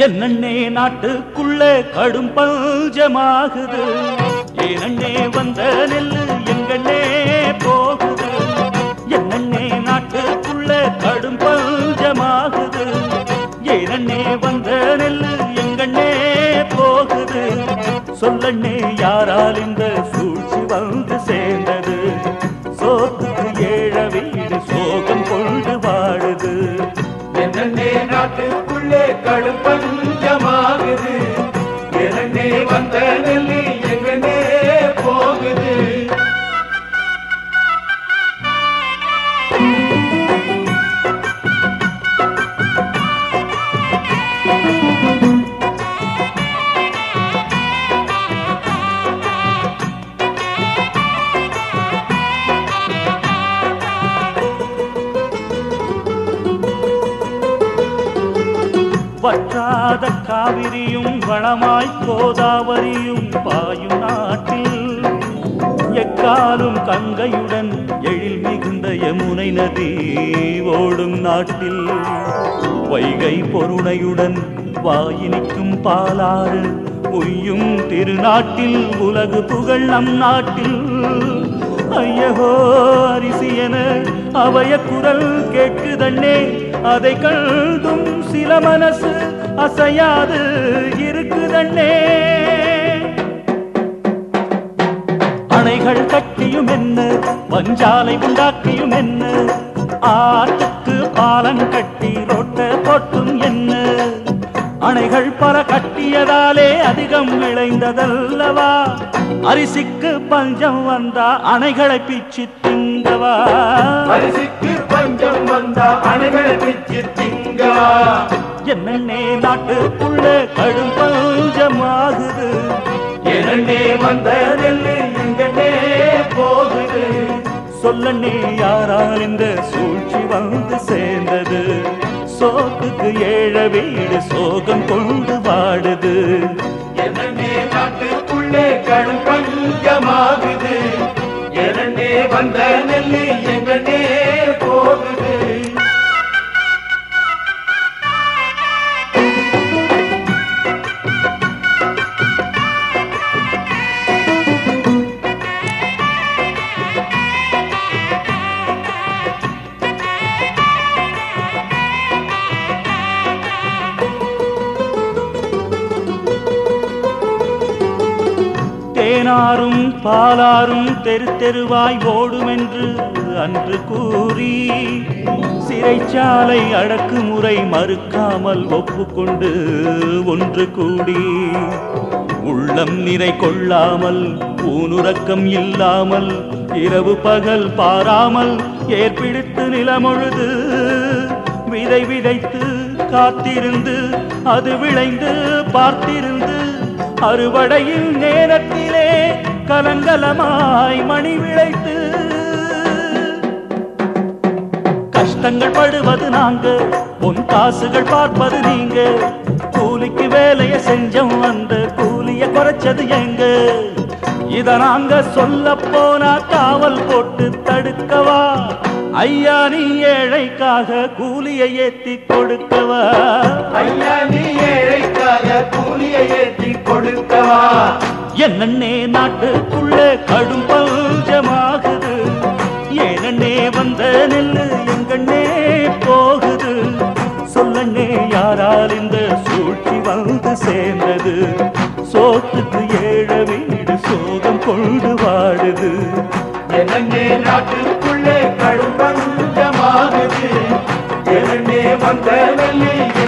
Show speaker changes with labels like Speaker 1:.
Speaker 1: என்னண்ணே நாட்டுக்குள்ளே கடும் பஞ்சமாகுது ஏனண்ணே வந்த நெல்லு எங்கண்ணே போகுது என்னண்ணே நாட்டுக்குள்ளே கடும் பஞ்சமாகுது ஏனண்ணே வந்த நெல்லு எங்கண்ணே போகுது சொல்லண்ணே யாரால் இந்த சூழ்ச்சி வந்து சேர்ந்தது சோத்துக்கு ஏழ வீடு சோகம் கொண்டு வாடுது
Speaker 2: என்னே நாட்டுக்குள்ளே கடுப்பஞ்சமாகுது என்னே வந்த நெல்லி எங்கனே போகுது
Speaker 1: வற்றாத காவிரியும் வளமாய் கோதாவரியும் பாயும் நாட்டில் எக்காலும் கங்கையுடன் எழில் மிகுந்த யமுனை நதி ஓடும் நாட்டில் வைகை பொருணையுடன் வாயினிக்கும் பாலாறு உய்யும் திருநாட்டில் உலகு புகழ் நம் நாட்டில் ஐயகோ அரிசி என அவைய குரல் கேட்குதண்ணே அதை கழுதும் சில மனசு அசையாது இருக்குதண்ணே அணைகள் கட்டியும் என்ன வஞ்சாலை உண்டாக்கியும் என்ன ஆற்றுக்கு பாலம் கட்டி ரோட்ட போட்டும் என்ன அணைகள் பல கட்டியதாலே அதிகம் விளைந்ததல்லவா அரிசிக்கு பஞ்சம் வந்தா அணைகளை பிச்சு திங்கவா
Speaker 2: அரிசிக்கு பஞ்சம் வந்தா அணைகளை பிச்சு திங்கவா
Speaker 1: என்னன்னே நாட்டுக்குள்ள கடும் பஞ்சமாகுது
Speaker 2: என்னே வந்த நெல்லி எங்கனே போகுது
Speaker 1: சொல்லண்ணே யாரால் இந்த சூழ்ச்சி வந்து சேர்ந்தது சோத்துக்கு ஏழ வீடு சோகம் கொண்டு வாடுது
Speaker 2: என்னே நாட்டுக்குள்ளே கடுப்பஞ்சமாகுது என்னே வந்த நெல்லி எங்கனே போகுது
Speaker 1: தேனாரும் பாலாரும் தெரு தெருவாய் ஓடுமென்று அன்று கூறி சிறைச்சாலை அடக்குமுறை மறுக்காமல் ஒப்புக்கொண்டு ஒன்று கூடி உள்ளம் நிறை கொள்ளாமல் ஊனுறக்கம் இல்லாமல் இரவு பகல் பாராமல் ஏற்பிடித்து நிலமொழுது விதை விதைத்து காத்திருந்து அது விளைந்து பார்த்திருந்து அறுவடையில் நேரத்திலே கலங்கலமாய் மணி விளைத்து கஷ்டங்கள் படுவது நாங்க பொன் காசுகள் பார்ப்பது நீங்க கூலிக்கு வேலைய செஞ்சோம் அந்த கூலிய குறைச்சது எங்க இத நாங்க சொல்ல போனா காவல் போட்டு தடுக்கவா ஐயா நீ ஏழைக்காக கூலியை ஏத்தி கொடுக்கவா
Speaker 2: ஐயா நீ ஏழைக்காக கூலியை ஏற்றி கொடுக்கவா
Speaker 1: என்னண்ணே நாட்டுக்குள்ள கடும் பஞ்சமாகுது ஏனண்ணே வந்த நெல்லு எங்கண்ணே போகுது சொல்லண்ணே யாரால் இந்த சூழ்ச்சி வந்து சேர்ந்தது சோத்துக்கு ஏழ வீடு சோகம் கொண்டு வாடுது
Speaker 2: என்னே நாட்டுக்குள்ளே கடும்பஞ்சமாகுது என்னே வந்த நெல்லி